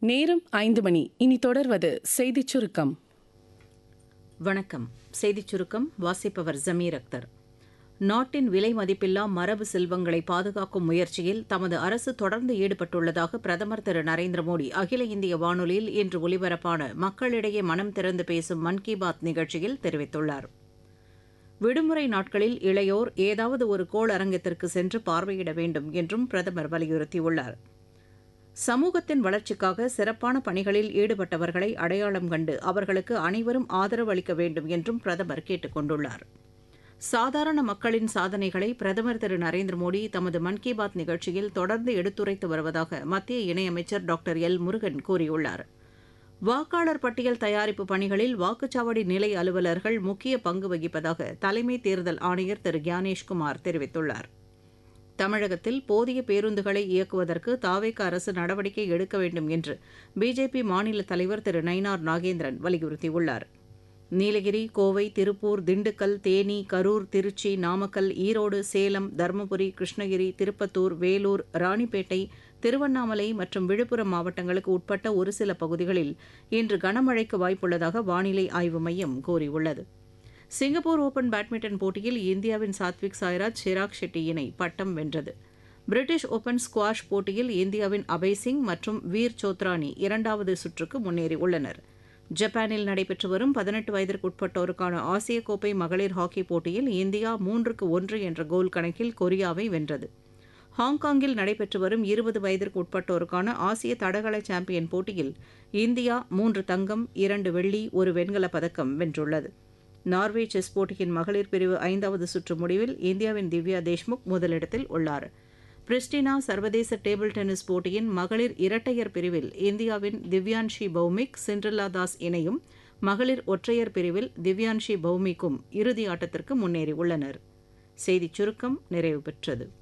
நேரம் ஐந்து மணி இனி தொடர்வது செய்திச் சுருக்கம் வணக்கம் செய்திச் சுருக்கம் வாசிப்பவர் ஜமீர் அக்தர் நாட்டின் விலை மதிப்பில்லா மரபு செல்வங்களை பாதுகாக்கும் முயற்சியில் தமது அரசு தொடர்ந்து ஈடுபட்டுள்ளதாக பிரதமர் திரு நரேந்திர மோடி அகில இந்திய வானொலியில் இன்று ஒலிபரப்பான மக்களிடையே மனம் திறந்து பேசும் மன் கி பாத் நிகழ்ச்சியில் தெரிவித்துள்ளார் விடுமுறை நாட்களில் இளையோர் ஏதாவது ஒரு கோள் அரங்கத்திற்கு சென்று பார்வையிட வேண்டும் என்றும் பிரதமர் வலியுறுத்தியுள்ளார் சமூகத்தின் வளர்ச்சிக்காக சிறப்பான பணிகளில் ஈடுபட்டவர்களை அடையாளம் கண்டு அவர்களுக்கு அனைவரும் ஆதரவு அளிக்க வேண்டும் என்றும் பிரதமர் கேட்டுக் கொண்டுள்ளார் சாதாரண மக்களின் சாதனைகளை பிரதமர் திரு நரேந்திர மோடி தமது மன் கி பாத் நிகழ்ச்சியில் தொடர்ந்து எடுத்துரைத்து வருவதாக மத்திய இணையமைச்சர் டாக்டர் எல் முருகன் கூறியுள்ளார் வாக்காளர் பட்டியல் தயாரிப்பு பணிகளில் வாக்குச்சாவடி நிலை அலுவலர்கள் முக்கிய பங்கு வகிப்பதாக தலைமை தேர்தல் ஆணையர் திரு கியானேஷ்குமார் தெரிவித்துள்ளார் தமிழகத்தில் போதிய பேருந்துகளை இயக்குவதற்கு தாவேக அரசு நடவடிக்கை எடுக்க வேண்டும் என்று பிஜேபி மாநில தலைவர் திரு நயினார் நாகேந்திரன் வலியுறுத்தியுள்ளார் நீலகிரி கோவை திருப்பூர் திண்டுக்கல் தேனி கரூர் திருச்சி நாமக்கல் ஈரோடு சேலம் தருமபுரி கிருஷ்ணகிரி திருப்பத்தூர் வேலூர் ராணிப்பேட்டை திருவண்ணாமலை மற்றும் விழுப்புரம் மாவட்டங்களுக்கு உட்பட்ட ஒரு சில பகுதிகளில் இன்று கனமழைக்கு வாய்ப்புள்ளதாக வானிலை ஆய்வு மையம் கூறியுள்ளது சிங்கப்பூர் ஓபன் பேட்மிண்டன் போட்டியில் இந்தியாவின் சாத்விக் சாய்ராஜ் சிராக் ஷெட்டி இணை பட்டம் வென்றது பிரிட்டிஷ் ஓபன் ஸ்குவாஷ் போட்டியில் இந்தியாவின் அபய் சிங் மற்றும் வீர் சோத்ரானி இரண்டாவது சுற்றுக்கு முன்னேறியுள்ளனர் ஜப்பானில் நடைபெற்று வரும் பதினெட்டு வயதிற்குட்பட்டோருக்கான ஆசிய கோப்பை மகளிர் ஹாக்கி போட்டியில் இந்தியா மூன்றுக்கு ஒன்று என்ற கோல் கணக்கில் கொரியாவை வென்றது ஹாங்காங்கில் நடைபெற்று வரும் இருபது வயதிற்கு உட்பட்டோருக்கான ஆசிய தடகள சாம்பியன் போட்டியில் இந்தியா மூன்று தங்கம் இரண்டு வெள்ளி ஒரு வெண்கலப் பதக்கம் வென்றுள்ளது நார்வே செஸ் போட்டியின் மகளிர் பிரிவு ஐந்தாவது சுற்று முடிவில் இந்தியாவின் திவ்யா தேஷ்முக் முதலிடத்தில் உள்ளார் பிரிஸ்டினா சர்வதேச டேபிள் டென்னிஸ் போட்டியின் மகளிர் இரட்டையர் பிரிவில் இந்தியாவின் திவ்யான்ஷி பௌமிக் சிண்ட்ரல்லா தாஸ் இணையும் மகளிர் ஒற்றையர் பிரிவில் திவ்யான்ஷி பௌமிக்கும் இறுதி ஆட்டத்திற்கு முன்னேறியுள்ளனர் செய்திச் சுருக்கம் நிறைவு பெற்றது